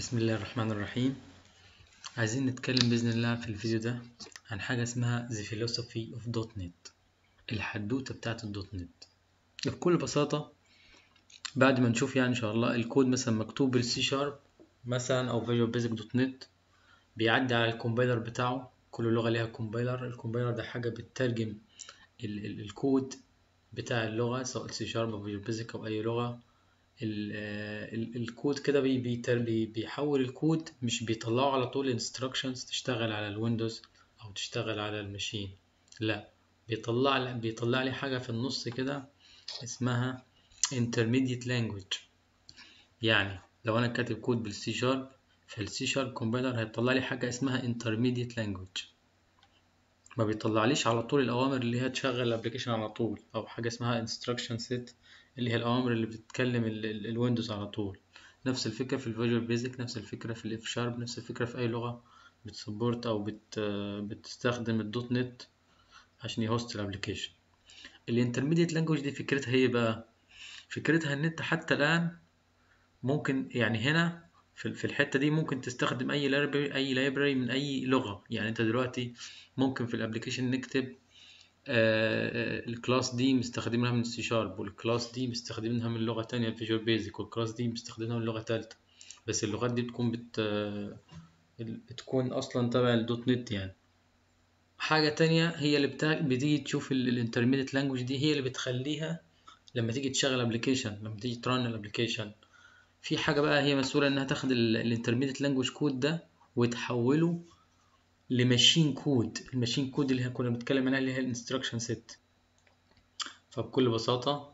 بسم الله الرحمن الرحيم عايزين نتكلم بإذن الله في الفيديو ده عن حاجة اسمها The Philosophy of .NET الحدوتة بتاعة الدوت نت بكل بساطة بعد ما نشوف يعني إن شاء الله الكود مثلا مكتوب بالسي شارب مثلا أو فيجوال بيزك دوت نت بيعدي على الكومبايلر بتاعه كل لغة ليها كومبايلر الكومبايلر ده حاجة بتترجم ال ال الكود بتاع اللغة سواء السي شارب أو فيجوال بيزك أو أي لغة ال ال الكود كده بي بي بيحول الكود مش بيطلعه على طول instructions تشتغل على الويندوز أو تشتغل على الماشين لا بيطلع بيطلع لي حاجة في النص كده اسمها intermediate language يعني لو أنا كاتب كود بالسي شارب فالسي شارب كومبايلر هيطلع لي حاجة اسمها intermediate language ما بيطلعليش على طول الأوامر اللي هي تشغل الأبليكيشن على طول أو حاجة اسمها instruction set اللي هي الأوامر اللي بتتكلم الويندوز على طول نفس الفكرة في الفيجوال بيزك نفس الفكرة في الاف شارب نفس الفكرة في أي لغة بتسبورت أو بت بتستخدم الدوت نت عشان يهوست الابليكيشن الانترميديت لانجوج دي فكرتها ايه بقى فكرتها ان انت حتى الان ممكن يعني هنا في في الحته دي ممكن تستخدم اي لايبرري اي لايبرري من اي لغه يعني انت دلوقتي ممكن في الابليكيشن نكتب آه الكلاس دي مستخدمينها من السي شارب والكلاس دي مستخدمينها من لغه تانية الفيجوال بيزك والكلاس دي مستخدمينها من لغه تالتة بس اللغات دي بتكون بت بتكون اصلا تبع الدوت نت يعني حاجة تانية هي اللي بتا... بتيجي تشوف الانترميديت لانجوج دي هي اللي بتخليها لما تيجي تشغل ابلكيشن لما تيجي ترن الابلكيشن في حاجة بقى هي مسؤولة انها تاخد الانترميديت لانجوج كود ده وتحوله لماشين كود الماشين كود اللي كنا بنتكلم عنها اللي هي الانستراكشن سيت فبكل بساطة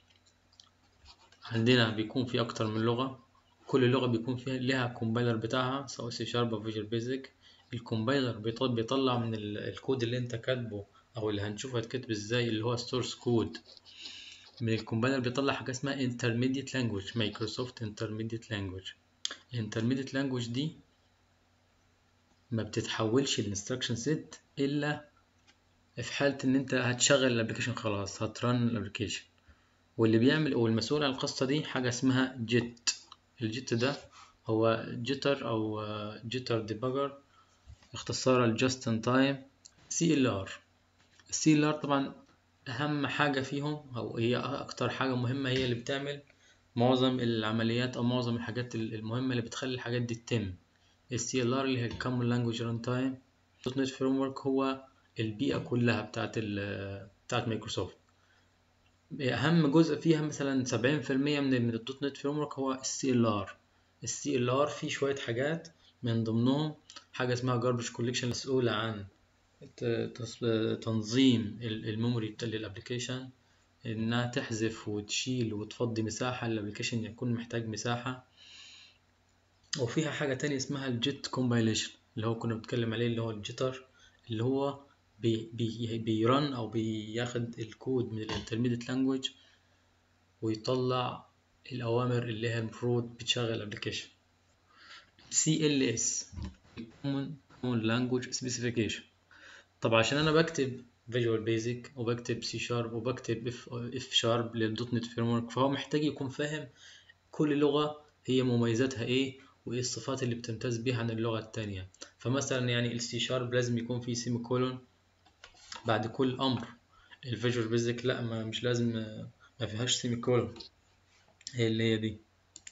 عندنا بيكون في اكتر من لغة كل لغة بيكون فيها لها كومبايلر بتاعها سواء سي شارب او فيجوال بيزك الكومبايلر بيطلع من الكود اللي انت كاتبه او اللي هنشوفه هيتكتب ازاي اللي هو السورس كود من الكومبايلر بيطلع حاجه اسمها intermediate language مايكروسوفت intermediate language intermediate language دي ما بتتحولش الانستراكشن سيت الا في حاله ان انت هتشغل الابلكيشن خلاص هترن الابلكيشن واللي بيعمل او المسؤول عن القصه دي حاجه اسمها جيت الجيت ده هو جيتر او جيتر ديباجر اختصارا لجاست ان تايم سي ال ار السي ال ار طبعا اهم حاجه فيهم او هي اكتر حاجه مهمه هي اللي بتعمل معظم العمليات او معظم الحاجات المهمه اللي بتخلي الحاجات دي تتم السي ال ار اللي هي الكومن لانجويج ران تايم دوت نت فريم ورك هو البيئه كلها بتاعت ال بتاعت مايكروسوفت اهم جزء فيها مثلا 70% من الدوت نت فريم ورك هو السي ال ار السي ال ار فيه شويه حاجات من ضمنهم حاجة اسمها garbage collection مسؤولة عن تنظيم الميموري للابليكيشن انها تحذف وتشيل وتفضي مساحة الابليكيشن يكون محتاج مساحة وفيها حاجة تانية اسمها الجيت كومبايليشن اللي هو كنا بنتكلم عليه اللي هو الجيتر اللي هو بي بي بيرن او بياخد الكود من الانترميديت لانجويج ويطلع الاوامر اللي هي المفروض بتشغل الابليكيشن CLS Common Common Language Specification طب عشان انا بكتب Visual Basic وبكتب C Sharp وبكتب F, F Sharp للدوت نت فريم فهو محتاج يكون فاهم كل لغة هي مميزاتها ايه وايه الصفات اللي بتمتاز بيها عن اللغة التانية فمثلا يعني ال C Sharp لازم يكون فيه سيمي كولون بعد كل امر الفيجوال بيزك لا ما مش لازم ما فيهاش سيمي كولون هي اللي هي دي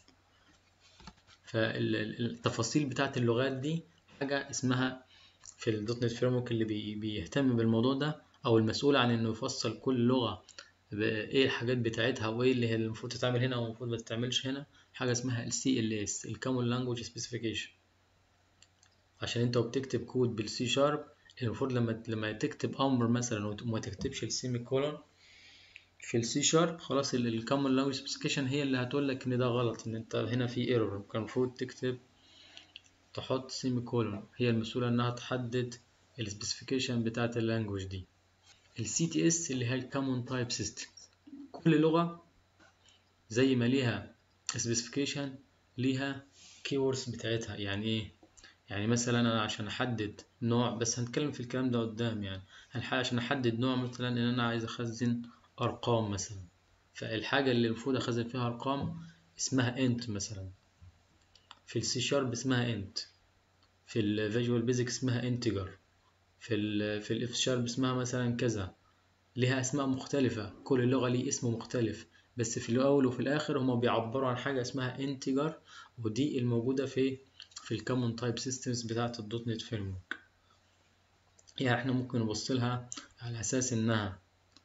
فالتفاصيل بتاعت اللغات دي حاجة اسمها في الدوت نت فريم اللي بي بيهتم بالموضوع ده أو المسؤول عن إنه يفصل كل لغة بإيه الحاجات بتاعتها وإيه اللي هي المفروض تتعمل هنا والمفروض ما تتعملش هنا حاجة اسمها ال CLS ال Common Language Specification عشان أنت وبتكتب كود بالسي شارب المفروض لما لما تكتب أمر مثلا وما تكتبش السيمي كولون في السي شارب خلاص الكومن لانجويج سبيسيفيكيشن هي اللي هتقول لك ان ده غلط ان انت هنا في ايرور كان المفروض تكتب تحط سيمي كولون هي المسؤوله انها تحدد السبيسيفيكيشن بتاعه اللانجويج دي السي تي اس اللي هي الكومن تايب سيستم كل لغه زي ما ليها سبيسيفيكيشن ليها كيوردز بتاعتها يعني ايه يعني مثلا انا عشان احدد نوع بس هنتكلم في الكلام ده قدام يعني عشان احدد نوع مثلا ان انا عايز اخزن ارقام مثلا فالحاجه اللي المفروض اخزن فيها ارقام اسمها انت مثلا في السي شارب اسمها انت في الفيجوال بيزك اسمها انتجر في ال في الاف شارب اسمها مثلا كذا ليها اسماء مختلفة كل لغة ليه اسم مختلف بس في الاول وفي الاخر هما بيعبروا عن حاجة اسمها انتجر ودي الموجودة في في الكومن تايب سيستمز بتاعة الدوت نت فريم يعني احنا ممكن نبص لها على اساس انها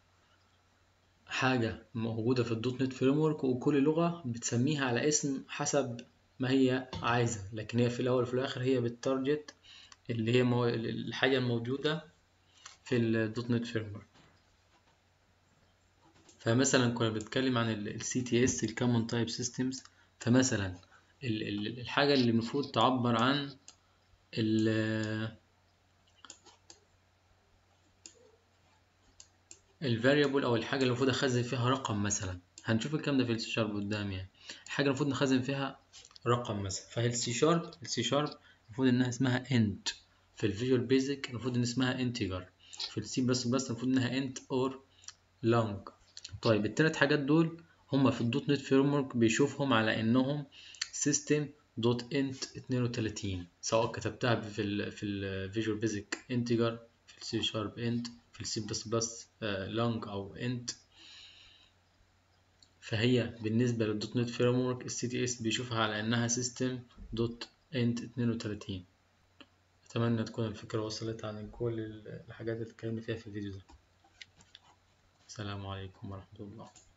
حاجة موجودة في الدوت نت فريم وكل لغة بتسميها على اسم حسب ما هي عايزة لكن هي في الأول وفي الآخر هي بالتارجت اللي هي مو... الحاجة الموجودة في الدوت نت فريم فمثلا كنا بنتكلم عن ال CTS ال Common Type Systems فمثلا ال... ال... الحاجة اللي المفروض تعبر عن ال الفاريبل او الحاجه اللي المفروض اخزن فيها رقم مثلا هنشوف الكلام ده في السي شارب قدام يعني الحاجه اللي المفروض نخزن فيها رقم مثلا فهي السي شارب السي شارب المفروض انها اسمها انت في الفيجوال بيزك المفروض ان اسمها انتجر في السي بلس بلس المفروض انها انت اور لونج طيب التلات حاجات دول هما في الدوت نت فريم ورك بيشوفهم على انهم سيستم دوت انت 32 سواء كتبتها في ال في الفيجوال بيزك انتجر في السي شارب انت في السي بلس بلس لونج او انت فهي بالنسبة للدوت نت فريم ورك السي تي اس بيشوفها على انها سيستم دوت انت 32 اتمنى تكون الفكرة وصلت عن كل الحاجات اللي اتكلمنا فيها في الفيديو ده السلام عليكم ورحمة الله